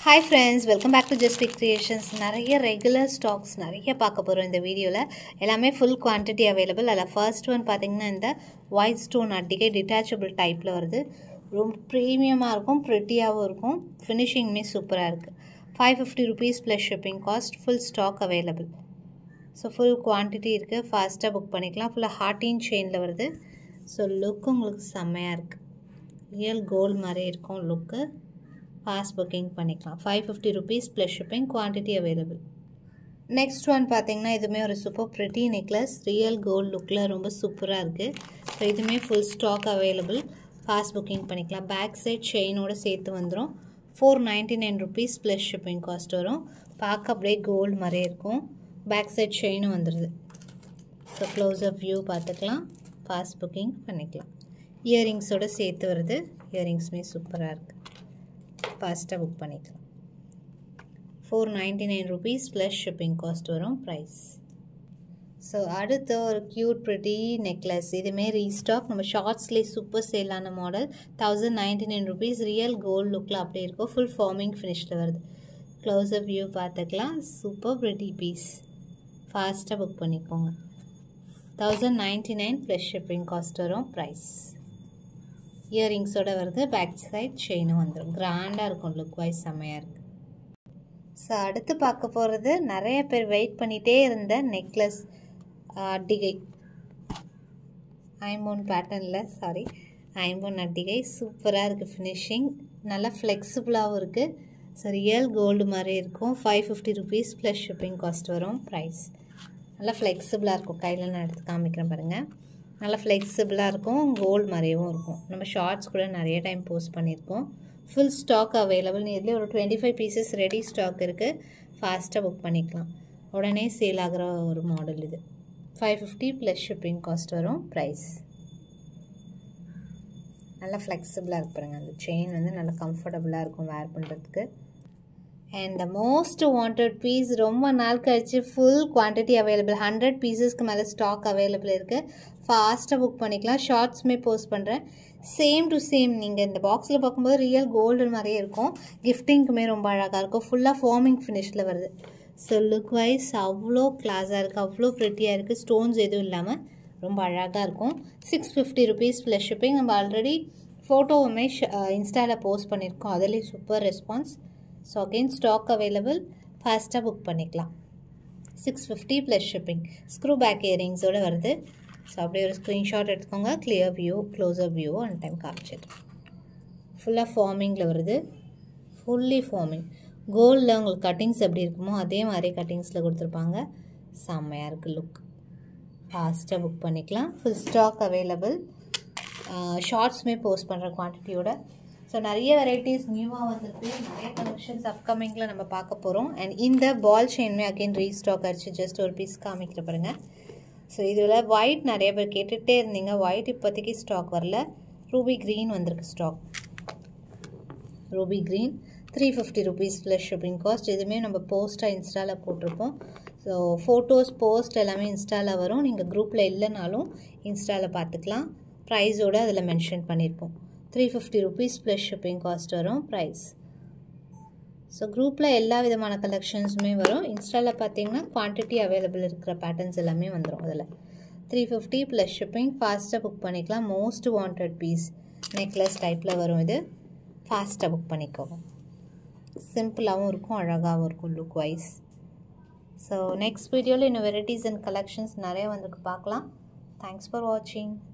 hi friends welcome back to ஜஸ்டிக் creations நிறைய regular stocks நிறைய பார்க்க போகிறோம் இந்த வீடியோவில் எல்லாமே ஃபுல் குவான்டிட்டி அவைலபிள் அதில் ஃபர்ஸ்ட் ஒன் பார்த்தீங்கன்னா இந்த ஒயிட் ஸ்டோன் அட்டிகை டிட்டாச்சபிள் டைப்பில் வருது ரொம்ப ப்ரீமியமாக இருக்கும் ப்ரிட்டியாகவும் இருக்கும் ஃபினிஷிங்குமே சூப்பராக இருக்குது five fifty rupees plus shipping cost full stock available so full quantity இருக்குது ஃபாஸ்ட்டாக புக் பண்ணிக்கலாம் ஃபுல்லாக ஹார்டின் செயினில் வருது ஸோ லுக்கு உங்களுக்கு செம்மையாக இருக்குது ரியல் கோல்டு மாதிரி இருக்கும் லுக்கு ஃபாஸ்ட் புக்கிங் பண்ணிக்கலாம் five fifty rupees plus shipping quantity available next one பார்த்தீங்கன்னா இதுவுமே ஒரு super pretty necklace real gold லுக்கில் ரொம்ப சூப்பராக இருக்குது ஸோ இதுவுமே full stock available fast booking பண்ணிக்கலாம் பேக் சைட் செயினோடு சேர்த்து வந்துடும் four ninety nine rupees plus shipping cost வரும் பார்க்க அப்படியே கோல்டு மாதிரியே இருக்கும் பேக் சைட் செயினும் வந்துடுது ஸோ க்ளோஸ் அப் வியூ பார்த்துக்கலாம் ஃபாஸ்ட் புக்கிங் பண்ணிக்கலாம் இயரிங்ஸோடு சேர்த்து வருது இயரிங்ஸுமே சூப்பராக இருக்குது ஃபாஸ்ட்டாக புக் பண்ணிக்கலாம் four ninety nine rupees plus shipping cost வரும் ப்ரைஸ் ஸோ அடுத்த ஒரு க்யூட் ப்ரிட்டி நெக்லஸ் இதுவுமே ரீஸ்டாக் நம்ம ஷார்ட்ஸ்லேயே சூப்பர் சேலான model thousand ninety nine rupees real gold லுக்கில் அப்படியே இருக்கும் ஃபுல் ஃபார்மிங் ஃபினிஷில் வருது க்ளோஸ் அப் வியூ பார்த்துக்கலாம் சூப்பர் ப்ரிட்டி பீஸ் ஃபாஸ்ட்டாக புக் பண்ணிக்கோங்க thousand ninety nine plus shipping cost வரும் ப்ரைஸ் இயரிங்ஸோட வருது பேக் சைட் செயினும் வந்துடும் கிராண்டாக இருக்கும் லுக் வைஸ் செம்மையாக இருக்குது ஸோ அடுத்து பார்க்க போகிறது நிறைய பேர் வெயிட் பண்ணிகிட்டே இருந்த நெக்லஸ் அட்டிகை ஐம்போன் பேட்டர்னில் சாரி ஐம்போன் அட்டிகை சூப்பராக இருக்குது ஃபினிஷிங் நல்லா ஃப்ளெக்சிபிளாகவும் இருக்குது ஸோ ரியல் கோல்டு மாதிரி இருக்கும் five fifty rupees plus shipping cost வரும் ப்ரைஸ் நல்லா ஃப்ளெக்சிபிளாக இருக்கும் கையில் நான் எடுத்து காமிக்கிறேன் பாருங்கள் நல்லா ஃப்ளெக்சிபிளாக இருக்கும் கோல்டு மாதிரியும் இருக்கும் நம்ம ஷார்ட்ஸ் கூட நிறைய டைம் போஸ்ட் பண்ணியிருக்கோம் ஃபுல் ஸ்டாக் அவைலபிள் இதுலேயே ஒரு twenty five pieces ready stock இருக்குது ஃபாஸ்ட்டாக புக் பண்ணிக்கலாம் உடனே சேல் ஆகிற ஒரு மாடல் இது five fifty plus shipping cost வரும் ப்ரைஸ் நல்லா ஃப்ளெக்சிபிளாக இருக்கு பாருங்க அந்த செயின் வந்து நல்லா கம்ஃபர்டபுளாக இருக்கும் வேர் பண்ணுறதுக்கு and the most wanted piece ரொம்ப நாள் கழிச்சு ஃபுல் குவான்டிட்டி அவைலபிள் ஹண்ட்ரட் பீசஸ்க்கு மேலே ஸ்டாக் அவைலபிள் இருக்குது ஃபாஸ்ட்டாக புக் பண்ணிக்கலாம் ஷார்ட்ஸுமே போஸ்ட் பண்ணுறேன் சேம் டு சேம் நீங்கள் இந்த பாக்ஸில் பார்க்கும்போது ரியல் கோல்டு மாதிரியே இருக்கும் கிஃப்டிங்க்குமே ரொம்ப அழகாக இருக்கும் ஃபுல்லாக ஃபார்மிங் ஃபினிஷில் வருது ஸோ லுக் வைஸ் அவ்வளோ கிளாஸாக இருக்குது அவ்வளோ ப்ரிட்டியாக இருக்குது ஸ்டோன்ஸ் எதுவும் இல்லாமல் ரொம்ப அழகாக இருக்கும் six fifty rupees plus shipping நம்ம ஆல்ரெடி ஃபோட்டோவுமே இன்ஸ்டாவில் போஸ்ட் பண்ணியிருக்கோம் அதுலேயும் super response so again stock available ஃபாஸ்ட்டாக புக் பண்ணிக்கலாம் six fifty plus shipping screw back இயரிங்ஸோடு வருது ஸோ அப்படியே ஒரு ஸ்க்ரீன்ஷாட் எடுத்துக்கோங்க clear view closer view and time காமிச்சிட்டு ஃபுல்லாக ஃபார்மிங்கில் வருது ஃபுல்லி ஃபார்மிங் கோல்டில் உங்களுக்கு கட்டிங்ஸ் எப்படி இருக்குமோ அதே மாதிரி கட்டிங்ஸில் கொடுத்துருப்பாங்க செம்மையாக இருக்குது லுக் ஃபாஸ்ட்டாக புக் பண்ணிக்கலாம் ஃபுல் ஸ்டாக் அவைலபிள் ஷார்ட்ஸுமே போஸ்ட் பண்ணுற குவான்டிட்டியோட ஸோ நிறைய வெரைட்டிஸ் நியூவாக வந்திருக்கு நிறைய கலெக்ஷன்ஸ் அப்கமிங்கில் நம்ம பார்க்க போகிறோம் அண்ட் இந்த பால் செயின்மே அகெயின் ரீஸ்டாக் ஆச்சு ஜஸ்ட் ஒரு பீஸ் காமிக்கிற பாருங்கள் ஸோ இதில் ஒயிட் நிறைய பேர் கேட்டுகிட்டே இருந்தீங்க ஒயிட் இப்போதைக்கு ஸ்டாக் வரல ரூபி க்ரீன் வந்திருக்கு stock ruby green three fifty rupees plus shipping cost இதுவுமே நம்ம போஸ்ட்டாக இன்ஸ்டாவில் போட்டிருப்போம் ஸோ ஃபோட்டோஸ் போஸ்ட் எல்லாமே இன்ஸ்டாவில் வரும் நீங்கள் குரூப்பில் இல்லைனாலும் இன்ஸ்டாவில் பார்த்துக்கலாம் ப்ரைஸோடு அதில் மென்ஷன் பண்ணியிருப்போம் three fifty rupees plus shipping cost வரும் ப்ரைஸ் ஸோ குரூப்பில் எல்லா விதமான கலெக்ஷன்ஸுமே வரும் இன்ஸ்டாவில் பார்த்தீங்கன்னா குவான்டிட்டி அவைலபிள் இருக்கிற பேட்டர்ன்ஸ் எல்லாமே வந்துடும் அதில் த்ரீ ஃபிஃப்டி ப்ளஸ் ஷிப்பிங் ஃபாஸ்ட்டாக புக் பண்ணிக்கலாம் மோஸ்ட் வாண்டட் பீஸ் நெக்லஸ் டைப்பில் வரும் இது ஃபாஸ்ட்டாக புக் பண்ணிக்கோங்க சிம்பிளாகவும் இருக்கும் அழகாகவும் இருக்கும் லுக் வைஸ் ஸோ நெக்ஸ்ட் வீடியோவில் இன்னும் வெரைட்டிஸ் அண்ட் கலெக்ஷன்ஸ் நிறைய வந்துருக்கு பார்க்கலாம் தேங்க்ஸ் ஃபார் வாட்சிங்